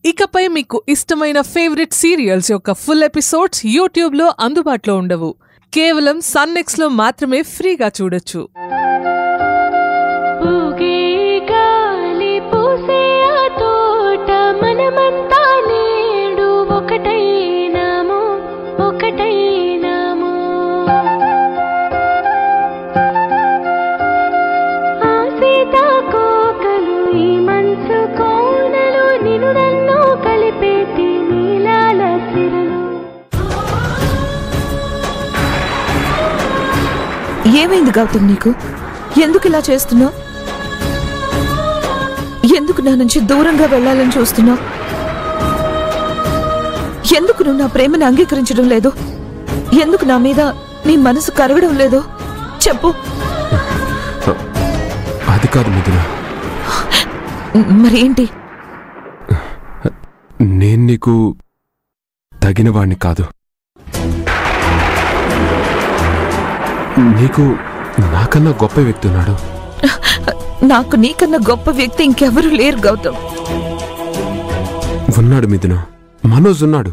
ఇకపై మీకు ఇష్టమైన ఫేవరెట్ సీరియల్స్ యొక్క ఫుల్ ఎపిసోడ్స్ యూట్యూబ్లో అందుబాటులో ఉండవు కేవలం సన్నెక్స్లో మాత్రమే ఫ్రీగా చూడొచ్చు ఊగే గాలి పూసే ఆ తోట మనమంతా నేడు ఒకటైనాము ఒకటైనాము ఆ సీతాకోకలు ఈ మనసు కోనలు నిన్ను నన్ను కలిపేటి నీలాల సిరలు ఏమైంది గౌతమ్ నీకు ఎందుకు ఇలా చేస్తున్నావు ఎందుకు నా నుంచి దూరంగా వెళ్ళాలని చూస్తున్నావు ఎందుకు నువ్వు నా ప్రేమను అంగీకరించడం లేదు ఎందుకు నా మీద నీ మనసు కరగడం లేదు చెప్పు అది కాదు మిథున మరేంటి నేను నీకు తగిన వాణ్ణి కాదు నీకు నాకన్నా గొప్ప వ్యక్తి ఉన్నాడు నాకు నీకన్నా గొప్ప వ్యక్తి ఇంకెవరూ లేరు గౌతమ్ ఉన్నాడు మిథున మనోజ్ ఉన్నాడు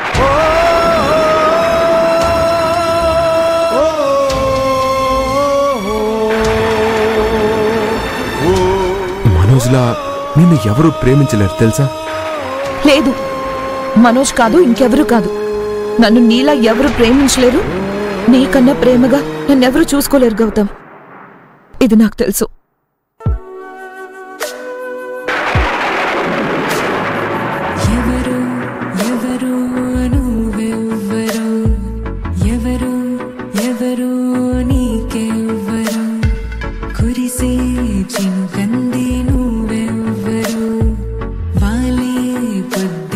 మనోజ్లా నిన్ను ఎవరు ప్రేమించలేరు తెలుసా లేదు మనోజ్ కాదు ఇంకెవరు కాదు నన్ను నీలా ఎవరు ప్రేమించలేరు నీకన్నా ప్రేమగా నన్నెవరు చూసుకోలేరు గౌతమ్ ఇది నాకు తెలుసు ఎవరు ఎవరు నువ్వెవ్వరు ఎవరు ఎవరు నీకెవ్వరు కురిసే చినుకంది నువ్వెవ్వరు వాలే పొద్దు